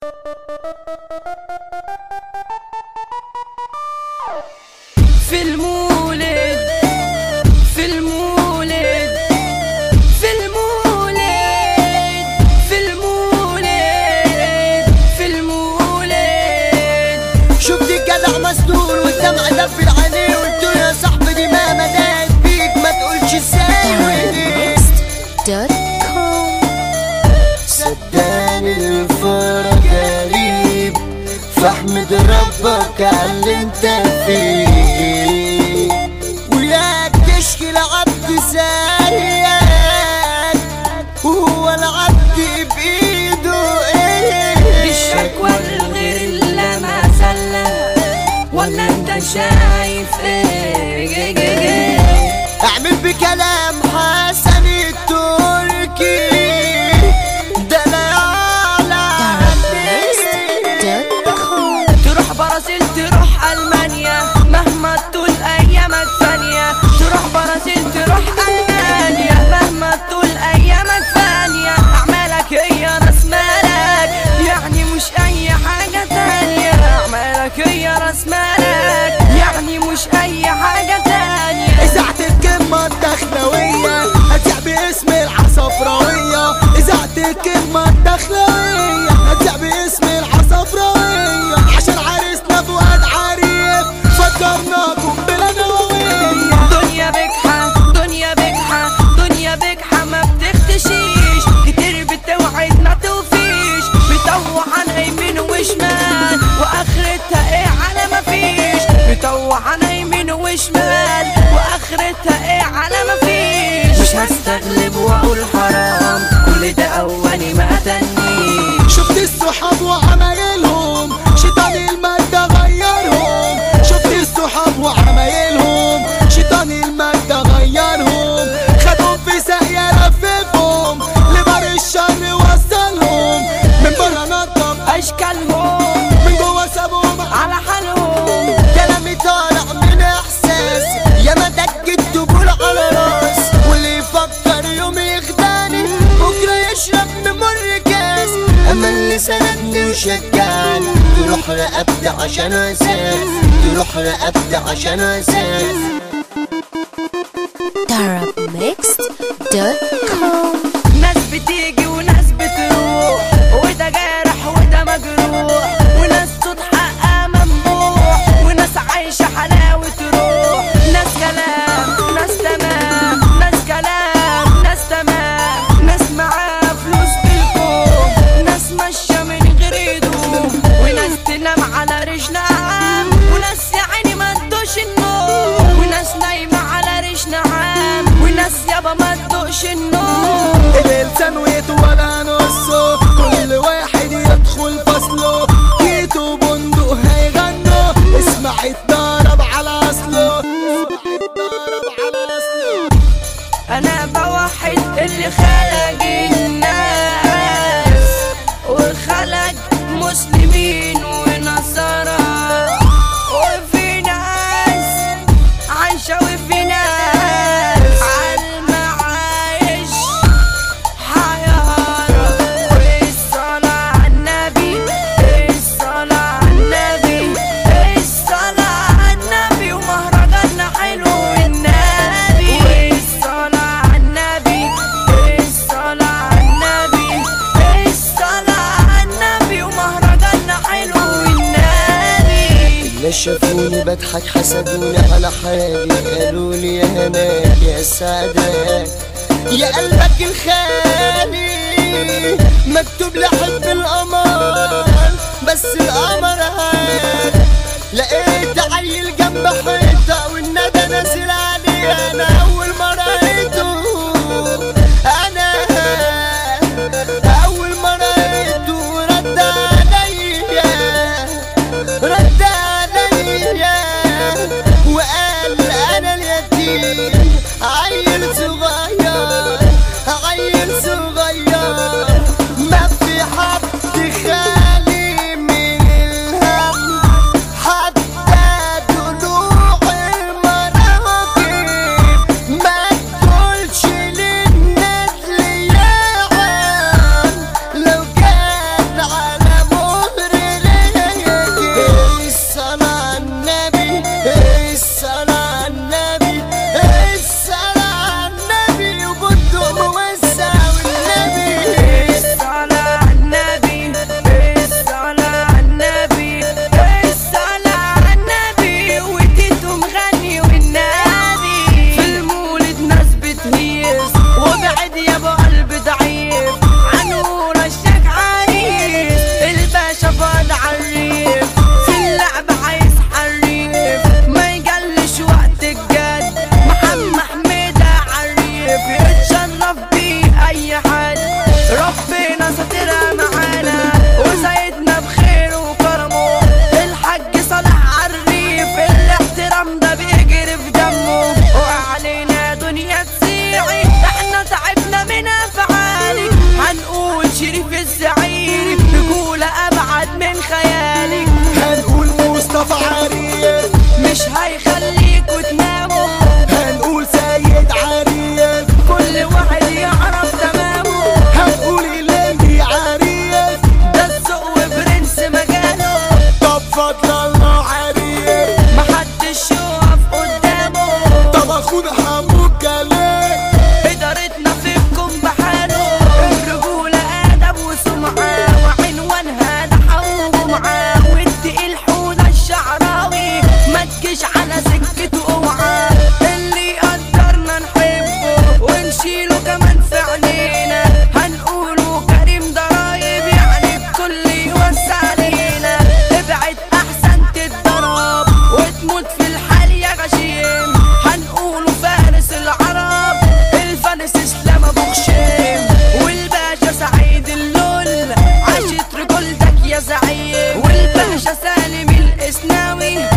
في المولد في المولد في المولد في المولد في المولد شفت الجدع مسدول والدمع دبل عليه قلت له يا صاحبي دي ما مدات بيك ما تقولش ازاي وليه صدقني الفرج غريب فاحمد ربك على اللي انت فيه وياك تشكي لعبد زيك وهو العبد بايده ايه الشكوى الغير اللي ما زلة ولا انت شايف ايه اعمل بكلام حسن التركي ده لا يعلى تروح برازيل تروح المانيا مهما طول ايامك فانية تروح برازيل تروح المانيا مهما طول ايامك فانية اعمالك هي راس مالك يعني مش اي حاجة تانية اعمالك هي راس مالك يعني مش اي حاجة تانية إذاعة الكلمة الدخلوية هتذيع باسم العصفراوية إذاعة الكلمة الدخلوية هتذيع باسم العصفراوية عشان عريسنا فؤاد عريف فكرناكم بلا نووية دنيا بجحة دنيا بجحة دنيا بجحة ما بتختشيش كتير بتوعد ما توفيش بتوع عن يمين وشمال واخرتها ايه على ما فيش بتوع عن يمين وشمال واخرتها ايه على ما فيش مش هستغلب واقول حرام كل ده اولي ما اتنيش شفت الصحاب وعمايلهم شيطان المادة غيرهم شفت الصحاب وعمايلهم شيطان المادة غيرهم خدهم في ساقية لففهم لبر الشر وصلهم من بره نضف اشكالهم من جوه سابهم على حالهم كلامي طالع من احساس يا ما دقت تقول على راس واللي يفكر يوم يخدعني بكره يشرب من مر كاس اما اللي سندني وشجعني تروح رقبتي عشان اساس تروح رقبتي عشان اساس Darabmixed.com ناس بتيجي وناس بتروح وده جارح وده مجروح وناس صوت حقها ممنوع وناس عايشة حلاوة روح ناس كلام ناس تمام ناس كلام ناس تمام ناس معاها فلوس بالكوم ناس ماشية من غير هدوم وناس تنام على ريش نعام وناس يا عيني ما تدوش النوم وناس نايمة على ريش نعام وناس يابا ما تدوش النوم الانسان ولا نصه كل واحد يدخل فصله كيتو بندق هيغنوا اسمع اتضرب على اصله اسمع اتضرب على اصله انا بوحد اللي خلق الناس وخلق مسلمين ونصارى وفي ناس عايشة وفي ناس عالمعايش حيارى والصلاة على النبي الصلاة على النبي الصلاة على النبي ومهرجاننا حلو والنبي والصلاة على النبي الصلاة على النبي الصلاة على النبي ومهرجاننا حلو والنبي اللي شافوني بضحك حسدوني على حالي قالوا لي يا هناك يا سعداك يا قلبك الخالي مكتوب لي حب القمر بس القمر هاد لقيت عيل جنب حيطة والندى نازل عليه انا اول ما رأيته انا اول ما رأيته رد عليا رد عليا وقال انا اليتيم عيل صغير عيل صغير ما في حد خالي من الهم حتى ناوي